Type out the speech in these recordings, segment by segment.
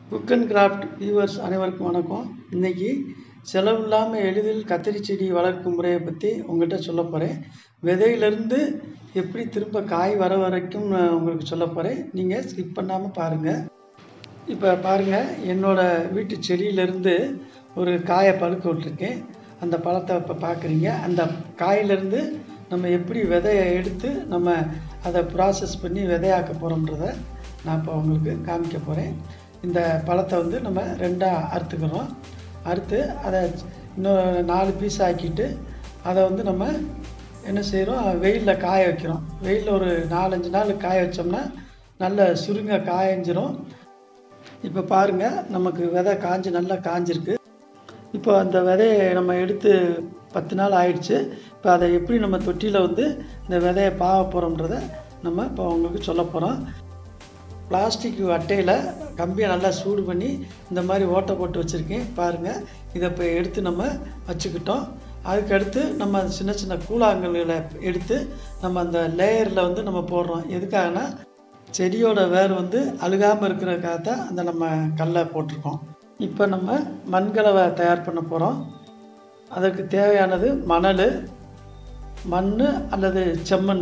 cook and craft viewers அனைவருக்கும் வணக்கம் இன்னைக்கு செலவு இல்லாமல் எளிதில் கத்திரி செடி வளர்க்கும் முறையை பற்றி உங்கள்கிட்ட சொல்ல போகிறேன் விதையிலேருந்து எப்படி திரும்ப காய் வர வரைக்கும் நான் உங்களுக்கு சொல்ல போகிறேன் நீங்கள் ஸ்கிப் பண்ணாமல் பாருங்கள் இப்போ பாருங்கள் என்னோடய வீட்டு செடியிலேருந்து ஒரு காயை பழுக்க விட்டுருக்கேன் அந்த பழத்தை இப்போ பார்க்குறீங்க அந்த காயிலேருந்து நம்ம எப்படி விதையை எடுத்து நம்ம அதை ப்ராசஸ் பண்ணி விதையாக்க போகிறோன்றத நான் இப்போ உங்களுக்கு காமிக்க போகிறேன் இந்த பழத்தை வந்து நம்ம ரெண்டாக அறுத்துக்கிறோம் அறுத்து அதை இன்னும் நாலு பீஸ் ஆக்கிட்டு அதை வந்து நம்ம என்ன செய்கிறோம் வெயிலில் காய வைக்கிறோம் வெயிலில் ஒரு நாலஞ்சு நாள் காய வச்சோம்னா நல்ல சுருங்க காயஞ்சிரும் இப்போ பாருங்கள் நமக்கு விதை காஞ்சு நல்லா காஞ்சிருக்கு இப்போ அந்த விதையை நம்ம எடுத்து பத்து நாள் ஆயிடுச்சு இப்போ அதை எப்படி நம்ம தொட்டியில் வந்து இந்த விதையை பாவ போகிறோன்றத நம்ம இப்போ உங்களுக்கு சொல்ல போகிறோம் பிளாஸ்டிக் அட்டையில் கம்பியை நல்லா சூடு பண்ணி இந்த மாதிரி ஓட்டை போட்டு வச்சுருக்கேன் பாருங்கள் இதை இப்போ எடுத்து நம்ம வச்சுக்கிட்டோம் அதுக்கடுத்து நம்ம சின்ன சின்ன கூழாங்கல்களை எடுத்து நம்ம அந்த லேயரில் வந்து நம்ம போடுறோம் எதுக்காகனா செடியோட வேர் வந்து அழுகாமல் இருக்கிறதுக்காக தான் அந்த நம்ம கல்லை போட்டிருக்கோம் இப்போ நம்ம மண்கலவை தயார் பண்ண போகிறோம் அதற்கு தேவையானது மணல் மண் அல்லது செம்மண்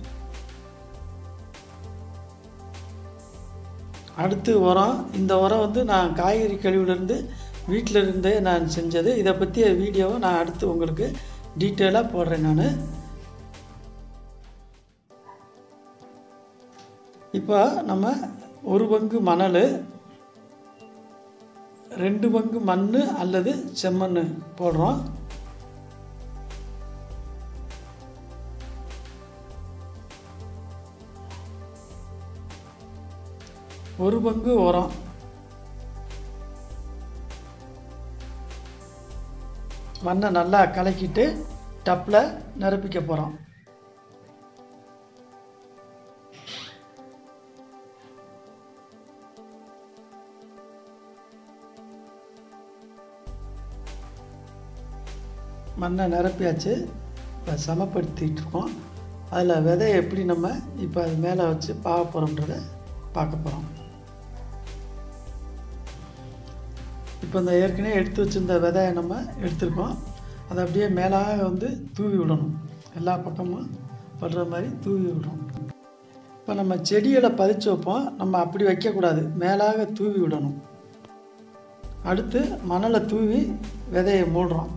அடுத்து உரம் இந்த உரம் வந்து நான் காய்கறி கழிவுலேருந்து வீட்டில் இருந்தே நான் செஞ்சது இதை பற்றிய வீடியோவை நான் அடுத்து உங்களுக்கு டீட்டெயிலாக போடுறேன் நான் இப்போ நம்ம ஒரு பங்கு மணல் ரெண்டு பங்கு மண் அல்லது செம்மண் போடுறோம் ஒரு பங்கு உரம் மண்ணை நல்லா கலக்கிட்டு டப்பில் நிரப்பிக்க போகிறோம் மண்ணை நிரப்பியாச்சு இப்போ சமப்படுத்திட்டு இருக்கோம் அதில் விதை எப்படி நம்ம இப்போ அது மேலே வச்சு பார்க்க போகிறோன்றதை பார்க்க போகிறோம் இப்போ இந்த ஏற்கனவே எடுத்து வச்சுருந்த விதையை நம்ம எடுத்துருக்கோம் அதை அப்படியே மேலாக வந்து தூவி விடணும் எல்லா பக்கமும் படுற மாதிரி தூவி விடணும் இப்போ நம்ம செடிகளை பதிச்சு வைப்போம் நம்ம அப்படி வைக்கக்கூடாது மேலாக தூவி விடணும் அடுத்து மணலை தூவி விதையை மூடுறோம்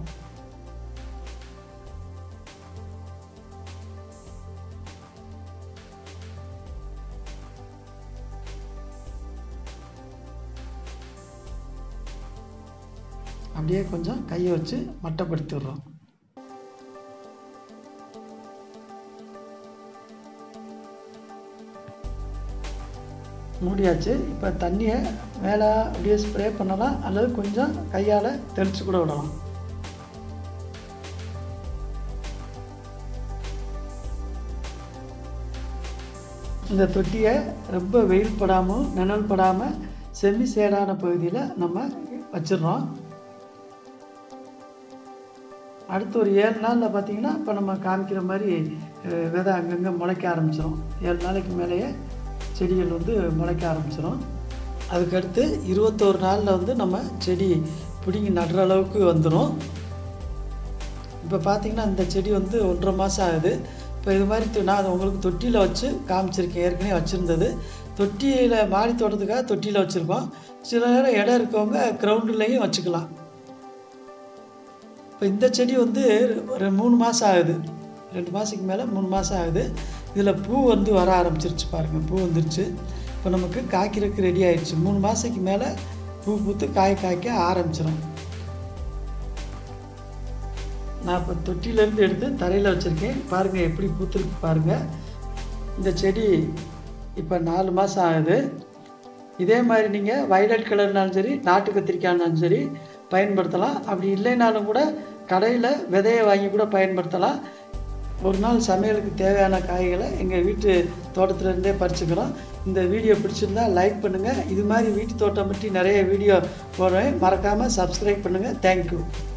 அப்படியே கொஞ்சம் கையை வச்சு மட்டப்படுத்தி விடுறோம் மூடியாச்சு இப்போ தண்ணியை மேலே அப்படியே ஸ்ப்ரே பண்ணலாம் அல்லது கொஞ்சம் கையால் தெளித்து கூட விடலாம் இந்த தொட்டியை ரொம்ப வெயில் படாமல் நிழல் படாமல் செமி சேடான பகுதியில் நம்ம வச்சிடுறோம் அடுத்து ஒரு ஏழு நாளில் பார்த்தீங்கன்னா இப்போ நம்ம காமிக்கிற மாதிரி விதை அங்கங்கே முளைக்க ஆரம்பிச்சிடும் ஏழு நாளைக்கு மேலேயே செடிகள் வந்து முளைக்க ஆரம்பிச்சிடும் அதுக்கடுத்து இருபத்தோரு நாளில் வந்து நம்ம செடி பிடிங்கி நடுற அளவுக்கு வந்துடும் இப்போ பார்த்தீங்கன்னா இந்த செடி வந்து ஒன்றரை மாதம் ஆகுது இப்போ இது மாதிரி நான் அதை உங்களுக்கு தொட்டியில் வச்சு காமிச்சிருக்கேன் ஏற்கனவே வச்சுருந்தது தொட்டியில் மாடி தோட்டத்துக்காக தொட்டியில் வச்சுருக்கோம் சில நேரம் இடம் இருக்கவங்க கிரவுண்டுலேயும் வச்சுக்கலாம் இப்போ இந்த செடி வந்து ஒரு மூணு மாதம் ஆகுது ரெண்டு மாதத்துக்கு மேலே மூணு மாதம் ஆகுது இதில் பூ வந்து வர ஆரம்பிச்சிருச்சு பாருங்கள் பூ வந்துருச்சு இப்போ நமக்கு காய்க்கிறதுக்கு ரெடி ஆயிடுச்சு மூணு மாதத்துக்கு மேலே பூ பூத்து காய் காய்க்க ஆரம்பிச்சிடும் நான் இப்போ தொட்டியிலேருந்து எடுத்து தரையில் வச்சுருக்கேன் பாருங்கள் எப்படி பூத்துருக்கு பாருங்கள் இந்த செடி இப்போ நாலு மாதம் ஆகுது இதே மாதிரி நீங்கள் வயலட் கலர்னாலும் சரி நாட்டு கத்திரிக்காய்னாலும் சரி பயன்படுத்தலாம் அப்படி இல்லைனாலும் கூட கடையில் விதையை வாங்கி கூட பயன்படுத்தலாம் ஒரு நாள் சமையலுக்கு தேவையான காய்களை எங்கள் வீட்டு தோட்டத்துலேருந்தே பறிச்சுக்கிறோம் இந்த வீடியோ பிடிச்சிருந்தா லைக் பண்ணுங்கள் இது மாதிரி வீட்டு தோட்டம் பற்றி நிறைய வீடியோ போடுறேன் மறக்காமல் சப்ஸ்கிரைப் பண்ணுங்கள் தேங்க்யூ